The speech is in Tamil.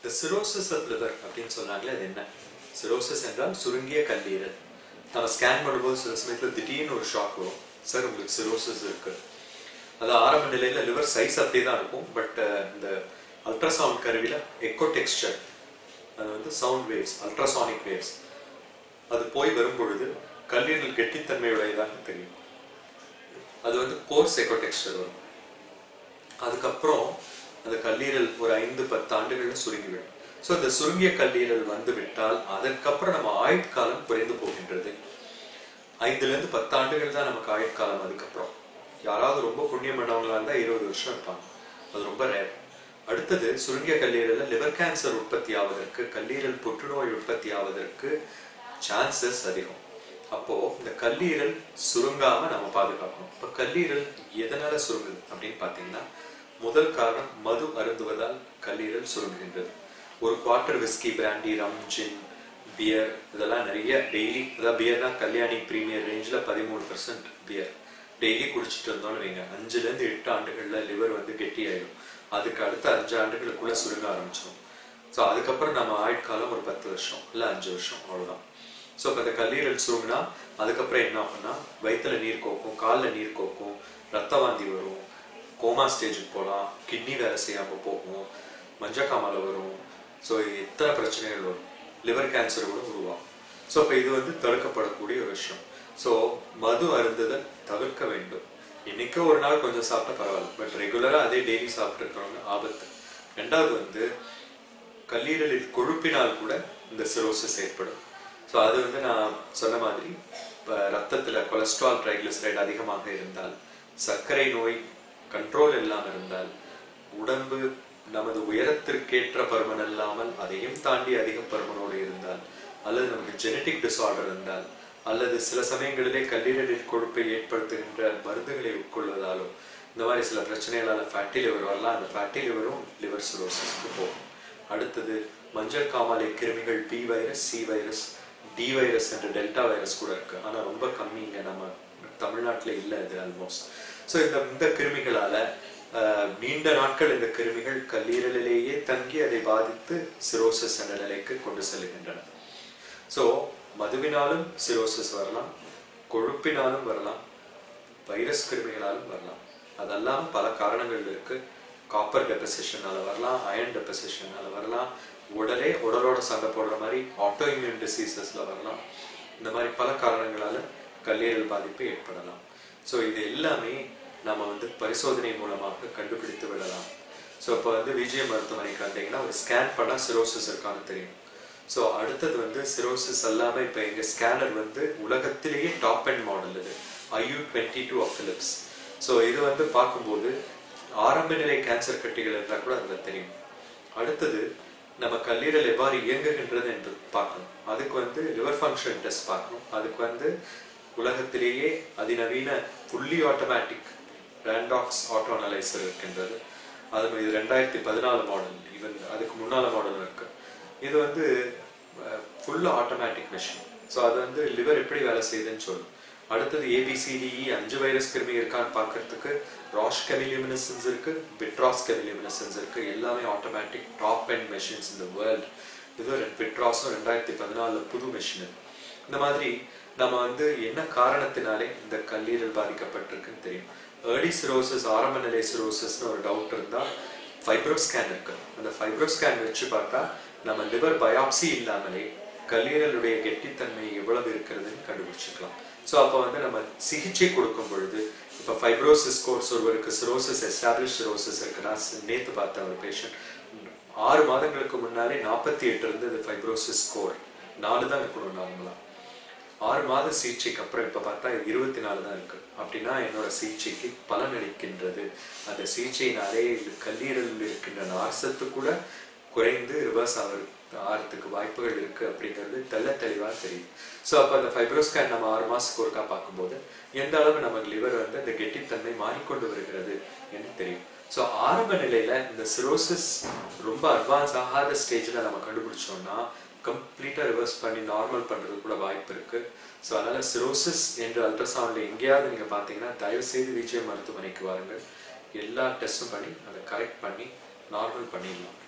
இந்த சிரோசிஸ் ஆஃப் லிவர் அப்படின்னு சொன்னாங்களே அது என்ன சிரோசிஸ் என்றால் சுருங்கிய கல்லீரல் நம்ம ஸ்கேன் பண்ணும்போது சில சமயத்தில் திடீர்னு ஒரு ஷாக் வரும் சார் உங்களுக்கு சிரோசிஸ் இருக்கு அது ஆரம்ப நிலையில லிவர் சைஸ் அப்படியே தான் இருக்கும் பட் இந்த அல்ட்ராசவுண்ட் கருவியில் எக்கோ டெக்ஸ்டர் அது வந்து சவுண்ட் வேவ்ஸ் அல்ட்ராசானிக் வேவ்ஸ் அது போய் வரும் பொழுது கல்லீரல் கெட்டித்தன்மையுடையதாக தெரியும் அது வந்து கோர்ஸ் எக்கோ டெக்ஸ்டர் வரும் அதுக்கப்புறம் அந்த கல்லீரல் ஒரு ஐந்து பத்து ஆண்டுகள்ல சுருங்கிவிடும் ஸோ இந்த சுருங்கிய கல்லீரல் வந்து விட்டால் அதற்கப்புறம் நம்ம ஆயுட்காலம் குறைந்து போகின்றது ஐந்துல இருந்து பத்து ஆண்டுகள் தான் நமக்கு ஆயுட்காலம் அதுக்கப்புறம் யாராவது ரொம்ப புண்ணியம் பண்ணவங்களா இருந்தா இருபது வருஷம் இருப்பாங்க அது ரொம்ப ரேர் அடுத்தது சுருங்கிய கல்லீரல்ல லிவர் கேன்சர் உற்பத்தி ஆவதற்கு கல்லீரல் புற்றுநோய் உற்பத்தி ஆவதற்கு சான்சஸ் அதிகம் அப்போ இந்த கல்லீரல் சுருங்காம நம்ம பாதுகாக்கணும் இப்ப கல்லீரல் எதனால சுருங்குது அப்படின்னு பாத்தீங்கன்னா முதல் காரணம் மது அருந்துவதால் கல்லீரல் சுருங்குகின்றது ஒரு quarter whisky brandy rum gin beer இதெல்லாம் நிறைய டெய்லி அதாவது பியர்னா கல்யாணி ப்ரீமியர் ரேஞ்சில் பதிமூணு பர்சன்ட் பியர் டெய்லி குடிச்சிட்டு இருந்தோம்னு வைங்க அஞ்சுல இருந்து எட்டு ஆண்டுகள்ல லிவர் வந்து கெட்டி ஆயிடும் அதுக்கு அடுத்த அஞ்சு ஆண்டுகளுக்குள்ள சுருங்க ஆரம்பிச்சிடும் ஸோ அதுக்கப்புறம் நம்ம ஆயுட்காலம் ஒரு பத்து வருஷம் இல்லை அஞ்சு வருஷம் அவ்வளவுதான் ஸோ இப்போ இந்த கல்லீரல் சுருங்கினா அதுக்கப்புறம் என்ன ஆகும்னா வயிற்றுல நீர் கோக்கும் காலில் நீர் கோக்கும் ரத்த வாந்தி வரும் கோமா ஸ்டேஜுக்கு போகலாம் கிட்னி வேலை செய்யாமல் போகும் மஞ்சக்காமலை வரும் ஸோ எத்தனை பிரச்சனைகள் வரும் லிவர் கேன்சர் கூட உருவாகும் ஸோ இப்போ இது வந்து தடுக்கப்படக்கூடிய ஒரு விஷயம் ஸோ மது அருந்துதல் தவிர்க்க வேண்டும் இன்னைக்கு ஒரு நாள் கொஞ்சம் சாப்பிட்டா பரவாயில்ல பட் ரெகுலராக அதே டெய்லி சாப்பிட்டு இருக்கிறவங்க ஆபத்து ரெண்டாவது வந்து கல்லீரலில் கொழுப்பினால் கூட இந்த சிரோசிஸ் ஏற்படும் ஸோ அது வந்து நான் சொன்ன மாதிரி இப்போ ரத்தத்தில் கொலஸ்ட்ரால் ட்ரைக்ளிசரைடு அதிகமாக இருந்தால் சர்க்கரை நோய் கண்ட்ரோல் இல்லாமல் இருந்தால் உடம்பு நமது உயரத்திற்கேற்ற பருமன் இல்லாமல் அதையும் தாண்டி அதிக பருமனோடு இருந்தால் அல்லது நமக்கு ஜெனட்டிக் டிசார்டர் இருந்தால் அல்லது சில சமயங்களிலே கல்லீரலில் கொழுப்பை ஏற்படுத்துகின்ற மருந்துகளை உட்கொள்வதாலும் இந்த மாதிரி சில பிரச்சனைகளால ஃபேட்டி லிவர் வரலாம் அந்த ஃபேட்டி லிவரும் லிவர் சிரோசிஸ்க்கு போகும் அடுத்தது மஞ்சள் காமாலை கிருமிகள் B virus C virus D virus என்ற டெல்டா வைரஸ் கூட இருக்கு ஆனா ரொம்ப கம்மி இங்க நம்ம தமிழ்நாட்டுல இல்லை இது ஆல்மோஸ்ட் ஸோ இந்த இந்த கிருமிகளால ஆஹ், நீண்ட நாட்கள் இந்த கிருமிகள் கல்லீரலிலேயே தங்கி அதை பாதித்து சிரோசிஸ் என்ற நிலைக்கு கொண்டு செல்கின்றன ஸோ மதுவினாலும் சிரோசிஸ் வரலாம் கொழுப்பினாலும் வரலாம் வைரஸ் கிருமிகளாலும் வரலாம் அதெல்லாம் பல காரணங்கள் இருக்கு காப்பர் டெபசிஷனால வரலாம் அயன் டெபசிஷனால வரலாம் உடலே உடலோட சண்டை போடுற மாதிரி ஆட்டோ இம்யூன் டிசீசஸ்ல வரலாம் இந்த மாதிரி பல காரணங்களால கல்லீரல் பாதிப்பு ஏற்படலாம் ஸோ இது எல்லாமே நம்ம வந்து பரிசோதனை மூலமாக கண்டுபிடித்து விடலாம் ஸோ இப்போ வந்து விஜய மருத்துவமனைக்கு வந்தீங்கன்னா ஒரு ஸ்கேன் பண்ணால் சிரோசிஸ் இருக்கான்னு தெரியும் ஸோ அடுத்தது வந்து சிரோசிஸ் அல்லாமல் இப்போ எங்கள் ஸ்கேனர் வந்து உலகத்திலேயே டாப் அண்ட் மாடல் இது IU twenty two of Philips so இது வந்து பார்க்கும்போது ஆரம்ப நிலை கேன்சர் கட்டிகள் இருந்தால் கூட அதில் தெரியும் அடுத்தது நம்ம கல்லீரல் எவ்வாறு இயங்குகின்றது என்று பார்க்கணும் அதுக்கு வந்து லிவர் ஃபங்க்ஷன் டெஸ்ட் பார்க்கணும் அதுக்கு வந்து உலகத்திலேயே அதிநவீன fully automatic Randox auto analyser இருக்கின்றது அது இது ரெண்டாயிரத்தி பதினாலு மாடல் ஈவன் அதுக்கு முன்னால மாடல் இருக்கு இது வந்து ஃபுல்லு ஆட்டோமேட்டிக் மிஷின் ஸோ அது வந்து லிவர் எப்படி வேலை செய்யுதுன்னு சொல்லும் அடுத்தது ஏபிசிடிஇ அஞ்சு வைரஸ் கிருமி இருக்கான்னு பார்க்கறதுக்கு ராஷ் கெமிலியூமினசன்ஸ் இருக்கு விட்ராஸ் கெமிலியூமினசன்ஸ் இருக்கு எல்லாமே ஆட்டோமேட்டிக் டாப் அண்ட் மெஷின்ஸ் இந்த வேர்ல்ட் இது விட்ராஸும் ரெண்டாயிரத்தி பதினாலு புது மிஷின் இந்த மாதிரி நம்ம வந்து என்ன காரணத்தினாலே இந்த கல்லீரல் பாதிக்கப்பட்டிருக்குன்னு தெரியும் ஏர்லி சிரோசிஸ் ஆரம்ப நிலை சிரோசிஸ்னு ஒரு டவுட் இருந்தா ஃபைப்ரோ ஸ்கேன் இருக்கு அந்த ஃபைப்ரோ ஸ்கேன் வச்சு பார்த்தா நம்ம லிவர் பயாப்சி இல்லாமலே கல்லீரலுடைய கெட்டித்தன்மை எவ்வளவு இருக்கிறதுன்னு கண்டுபிடிச்சிக்கலாம் ஸோ அப்போ வந்து நம்ம சிகிச்சை கொடுக்கும் பொழுது இப்போ ஃபைப்ரோசிஸ் கோர்ஸ் ஒருவருக்கு சிரோசிஸ் எஸ்டாப்ளிஷ் சிரோசிஸ் இருக்குன்னா நேற்று பார்த்த ஒரு பேஷண்ட் ஆறு மாதங்களுக்கு முன்னாலே நாற்பத்தி எட்டு இருந்தது ஃபைப்ரோசிஸ் ஸ்கோர் நாலு தான் இருக்கணும் நார்மலாக ஆறு மாத சிகிச்சைக்கு அப்புறம் இப்போ பார்த்தா இருபத்தி நாலு தான் இருக்கு அப்படின்னா என்னோட சிகிச்சைக்கு பலன் அளிக்கின்றது அந்த சிகிச்சையினாலே இது கல்லீரலில் இருக்கின்ற நார்சத்து கூட குறைந்து ரிவர்ஸ் ஆகிறது ஆகிறதுக்கு வாய்ப்புகள் இருக்கு அப்படிங்கிறது தெள்ள தெளிவாக தெரியுது ஸோ அப்போ அந்த ஃபைப்ரோஸ்கேன் நம்ம ஆறு மாசத்துக்கு ஒருக்கா பார்க்கும்போது எந்த அளவு நம்ம லிவர் வந்து அந்த கெட்டித்தன்மை மாறிக்கொண்டு வருகிறது என்று தெரியும் ஸோ ஆரம்ப நிலையில இந்த சிரோசிஸ் ரொம்ப அட்வான்ஸ் ஆகாத ஸ்டேஜில் நம்ம கண்டுபிடிச்சோம்னா கம்ப்ளீட்டாக ரிவர்ஸ் பண்ணி நார்மல் பண்ணுறது கூட வாய்ப்பு இருக்கு ஸோ அதனால சிரோசிஸ் என்று அல்ட்ராசவுண்ட்ல எங்கேயாவது நீங்கள் பார்த்தீங்கன்னா தயவு செய்து விஜய் மருத்துவமனைக்கு வாருங்கள் எல்லா டெஸ்ட்டும் பண்ணி அதை கரெக்ட் பண்ணி நார்மல் பண்ணிடலாம்